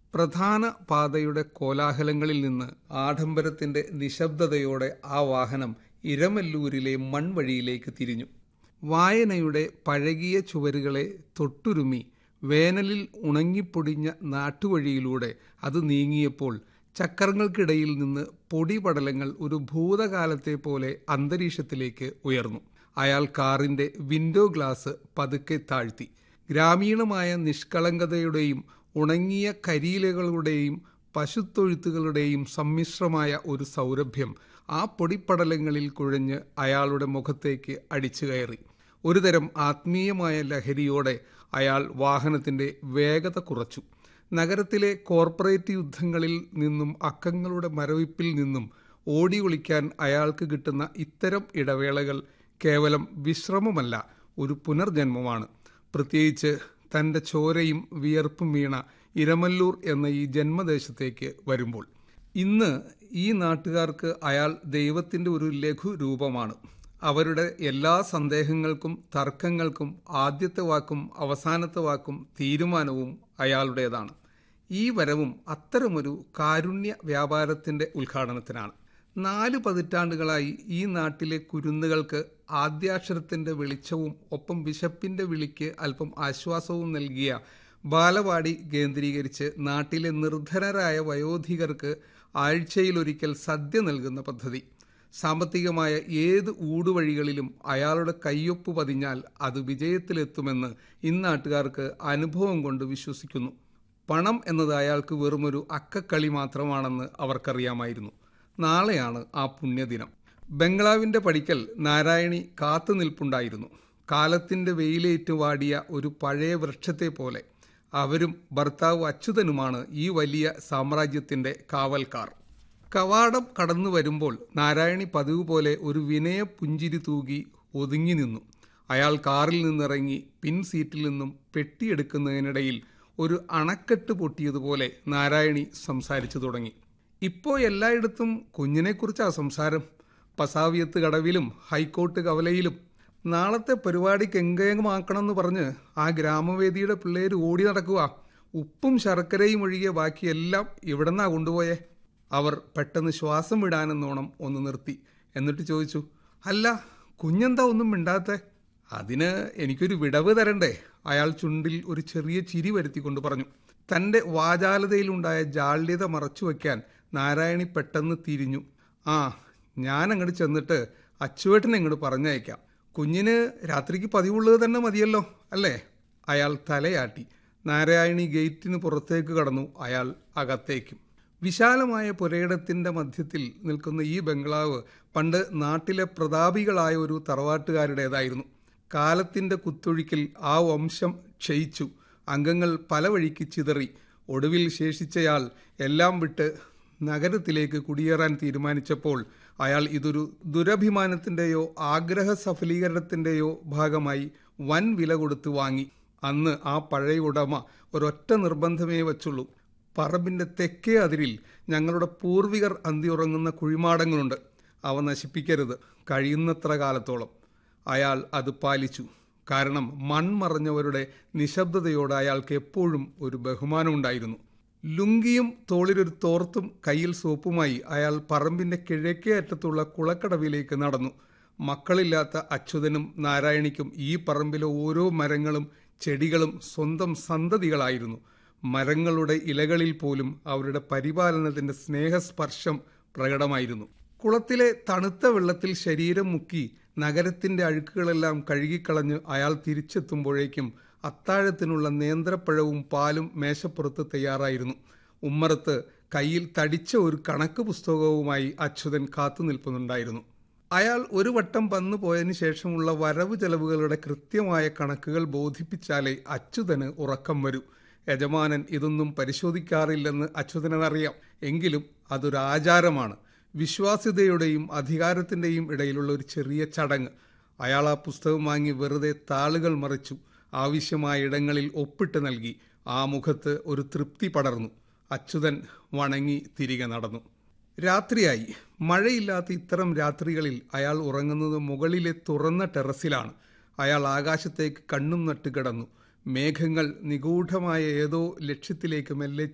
പ്രധാന പാതയുടെ കോലാഹലങ്ങളിൽ നിന്ന് ആഡംബരത്തിന്റെ നിശബ്ദതയോടെ ആ വാഹനം ഇരമല്ലൂരിലെ മൺവഴിയിലേക്ക് തിരിഞ്ഞു വായനയുടെ പഴകിയ ചുവരുകളെ തൊട്ടുരുമി വേനലിൽ ഉണങ്ങിപ്പൊടിഞ്ഞ നാട്ടുവഴിയിലൂടെ അത് നീങ്ങിയപ്പോൾ ചക്രങ്ങൾക്കിടയിൽ നിന്ന് പൊടിപടലങ്ങൾ ഒരു ഭൂതകാലത്തെ പോലെ അന്തരീക്ഷത്തിലേക്ക് ഉയർന്നു അയാൾ കാറിന്റെ വിൻഡോ ഗ്ലാസ് പതുക്കെ താഴ്ത്തി ഗ്രാമീണമായ നിഷ്കളങ്കതയുടെയും ഉണങ്ങിയ കരിയിലകളുടെയും പശുത്തൊഴുത്തുകളുടെയും സമ്മിശ്രമായ ഒരു സൗരഭ്യം ആ പൊടിപ്പടലങ്ങളിൽ കുഴഞ്ഞ് അയാളുടെ മുഖത്തേക്ക് അടിച്ചു കയറി ഒരുതരം ആത്മീയമായ ലഹരിയോടെ അയാൾ വാഹനത്തിന്റെ വേഗത കുറച്ചു നഗരത്തിലെ കോർപ്പറേറ്റ് യുദ്ധങ്ങളിൽ നിന്നും അക്കങ്ങളുടെ മരവിപ്പിൽ നിന്നും ഓടി ഒളിക്കാൻ അയാൾക്ക് കിട്ടുന്ന ഇത്തരം ഇടവേളകൾ കേവലം വിശ്രമമല്ല ഒരു പുനർജന്മമാണ് പ്രത്യേകിച്ച് തൻ്റെ ചോരയും വിയർപ്പും വീണ ഇരമല്ലൂർ എന്ന ഈ ജന്മദേശത്തേക്ക് വരുമ്പോൾ ഇന്ന് ഈ നാട്ടുകാർക്ക് അയാൾ ദൈവത്തിൻ്റെ ഒരു ലഘു രൂപമാണ് അവരുടെ എല്ലാ സന്ദേഹങ്ങൾക്കും തർക്കങ്ങൾക്കും ആദ്യത്തെ വാക്കും അവസാനത്തെ വാക്കും തീരുമാനവും അയാളുടേതാണ് ഈ വരവും അത്തരമൊരു കാരുണ്യ വ്യാപാരത്തിൻ്റെ ഉദ്ഘാടനത്തിനാണ് നാല് പതിറ്റാണ്ടുകളായി ഈ നാട്ടിലെ കുരുന്നുകൾക്ക് ആദ്യാക്ഷരത്തിൻ്റെ വെളിച്ചവും ഒപ്പം വിശപ്പിൻ്റെ വിളിക്ക് അല്പം ആശ്വാസവും നൽകിയ ബാലവാടി കേന്ദ്രീകരിച്ച് നാട്ടിലെ നിർധനരായ വയോധികർക്ക് ആഴ്ചയിലൊരിക്കൽ സദ്യ നൽകുന്ന പദ്ധതി സാമ്പത്തികമായ ഏത് ഊടുവഴികളിലും അയാളുടെ കയ്യൊപ്പ് പതിഞ്ഞാൽ അത് വിജയത്തിലെത്തുമെന്ന് ഇന്നാട്ടുകാർക്ക് അനുഭവം കൊണ്ട് വിശ്വസിക്കുന്നു പണം എന്നത് അയാൾക്ക് വെറുമൊരു അക്കക്കളി മാത്രമാണെന്ന് അവർക്കറിയാമായിരുന്നു നാളെയാണ് ആ പുണ്യദിനം ബംഗ്ലാവിന്റെ പടിക്കൽ നാരായണി കാത്തു നിൽപ്പുണ്ടായിരുന്നു കാലത്തിന്റെ വെയിലേറ്റ് വാടിയ ഒരു പഴയ വൃക്ഷത്തെ പോലെ അവരും ഭർത്താവ് അച്യുതനുമാണ് ഈ വലിയ സാമ്രാജ്യത്തിന്റെ കാവൽക്കാർ കവാടം കടന്നു വരുമ്പോൾ നാരായണി പതിവ് പോലെ ഒരു വിനയ പുഞ്ചിരി തൂകി ഒതുങ്ങി നിന്നു അയാൾ കാറിൽ നിന്നിറങ്ങി പിൻ സീറ്റിൽ നിന്നും പെട്ടിയെടുക്കുന്നതിനിടയിൽ ഒരു അണക്കെട്ട് പൊട്ടിയതുപോലെ നാരായണി സംസാരിച്ചു തുടങ്ങി ഇപ്പോൾ എല്ലായിടത്തും കുഞ്ഞിനെക്കുറിച്ചാ സംസാരം പസാവിയത്ത് കടവിലും ഹൈക്കോർട്ട് കവലയിലും നാളത്തെ പരിപാടിക്ക് എങ്കേങ്ങമാക്കണമെന്ന് പറഞ്ഞ് ആ ഗ്രാമവേദിയുടെ പിള്ളേർ ഓടി നടക്കുക ഉപ്പും ശർക്കരയും ഒഴികെ ബാക്കിയെല്ലാം ഇവിടെന്നാ കൊണ്ടുപോയേ അവർ പെട്ടെന്ന് ശ്വാസം വിടാനെന്നോണം ഒന്ന് നിർത്തി എന്നിട്ട് ചോദിച്ചു അല്ല കുഞ്ഞെന്താ ഒന്നും മിണ്ടാത്തെ അതിന് എനിക്കൊരു വിടവ് തരണ്ടേ അയാൾ ചുണ്ടിൽ ഒരു ചെറിയ ചിരി വരുത്തിക്കൊണ്ട് പറഞ്ഞു തന്റെ വാചാലതയിലുണ്ടായ ജാള്യത മറച്ചു വയ്ക്കാൻ നാരായണി പെട്ടെന്ന് തിരിഞ്ഞു ആ ഞാൻ അങ്ങോട്ട് ചെന്നിട്ട് അച്ചുവേട്ടനെ ഇങ്ങോട്ട് പറഞ്ഞയക്കാം കുഞ്ഞിന് രാത്രിക്ക് പതിവുള്ളത് തന്നെ മതിയല്ലോ അല്ലേ അയാൾ തലയാട്ടി നാരായണി ഗേറ്റിന് പുറത്തേക്ക് കടന്നു അയാൾ അകത്തേക്കും വിശാലമായ പുരയിടത്തിന്റെ മധ്യത്തിൽ നിൽക്കുന്ന ഈ ബംഗ്ലാവ് പണ്ട് നാട്ടിലെ പ്രതാപികളായ ഒരു തറവാട്ടുകാരുടേതായിരുന്നു കാലത്തിന്റെ കുത്തൊഴുക്കിൽ ആ വംശം ക്ഷയിച്ചു അംഗങ്ങൾ പല വഴിക്ക് ചിതറി ഒടുവിൽ ശേഷിച്ചയാൾ എല്ലാം വിട്ട് നഗരത്തിലേക്ക് കുടിയേറാൻ തീരുമാനിച്ചപ്പോൾ അയാൾ ഇതൊരു ദുരഭിമാനത്തിന്റെയോ ആഗ്രഹ സഫലീകരണത്തിന്റെയോ ഭാഗമായി വൻ വില കൊടുത്ത് വാങ്ങി അന്ന് ആ പഴയ ഉടമ ഒരൊറ്റ നിർബന്ധമേ വച്ചുള്ളൂ പറമ്പിന്റെ തെക്കേ അതിരിൽ ഞങ്ങളുടെ പൂർവികർ അന്തിയുറങ്ങുന്ന കുഴിമാടങ്ങളുണ്ട് അവ നശിപ്പിക്കരുത് കഴിയുന്നത്ര കാലത്തോളം അയാൾ അത് പാലിച്ചു കാരണം മൺമറഞ്ഞവരുടെ നിശബ്ദതയോട് അയാൾക്ക് എപ്പോഴും ഒരു ബഹുമാനമുണ്ടായിരുന്നു ലുങ്കിയും തോളിലൊരു തോർത്തും കയ്യിൽ സോപ്പുമായി അയാൾ പറമ്പിന്റെ കിഴക്കേ അറ്റത്തുള്ള കുളക്കടവിലേക്ക് നടന്നു മക്കളില്ലാത്ത അച്യുതനും നാരായണിക്കും ഈ പറമ്പിലെ ഓരോ മരങ്ങളും ചെടികളും സ്വന്തം സന്തതികളായിരുന്നു മരങ്ങളുടെ ഇലകളിൽ പോലും അവരുടെ പരിപാലനത്തിന്റെ സ്നേഹസ്പർശം പ്രകടമായിരുന്നു കുളത്തിലെ തണുത്ത വെള്ളത്തിൽ ശരീരം മുക്കി നഗരത്തിന്റെ അഴുക്കുകളെല്ലാം കഴുകിക്കളഞ്ഞ് അയാൾ തിരിച്ചെത്തുമ്പോഴേക്കും അത്താഴത്തിനുള്ള നേന്ത്രപ്പഴവും പാലും മേശപ്പുറത്ത് തയ്യാറായിരുന്നു ഉമ്മറത്ത് കയ്യിൽ തടിച്ച ഒരു കണക്ക് പുസ്തകവുമായി അച്യുതൻ കാത്തു നിൽക്കുന്നുണ്ടായിരുന്നു അയാൾ ഒരു വട്ടം വന്നു പോയതിനു ശേഷമുള്ള വരവ് ചെലവുകളുടെ കൃത്യമായ കണക്കുകൾ ബോധിപ്പിച്ചാലേ അച്യുതന് ഉറക്കം വരൂ യജമാനൻ ഇതൊന്നും പരിശോധിക്കാറില്ലെന്ന് അച്യുതനറിയാം എങ്കിലും അതൊരു ആചാരമാണ് വിശ്വാസ്യതയുടെയും അധികാരത്തിന്റെയും ഇടയിലുള്ള ഒരു ചെറിയ ചടങ്ങ് അയാൾ ആ പുസ്തകം വാങ്ങി വെറുതെ താളുകൾ മറിച്ചു ആവശ്യമായ ഇടങ്ങളിൽ ഒപ്പിട്ട് നൽകി ആ മുഖത്ത് ഒരു തൃപ്തി പടർന്നു അച്യുതൻ വണങ്ങി തിരികെ നടന്നു രാത്രിയായി മഴയില്ലാത്ത ഇത്തരം രാത്രികളിൽ അയാൾ ഉറങ്ങുന്നത് മുകളിലെ തുറന്ന ടെറസിലാണ് അയാൾ ആകാശത്തേക്ക് കണ്ണും നട്ട് കിടന്നു മേഘങ്ങൾ നിഗൂഢമായ ഏതോ ലക്ഷ്യത്തിലേക്ക് മെല്ലെ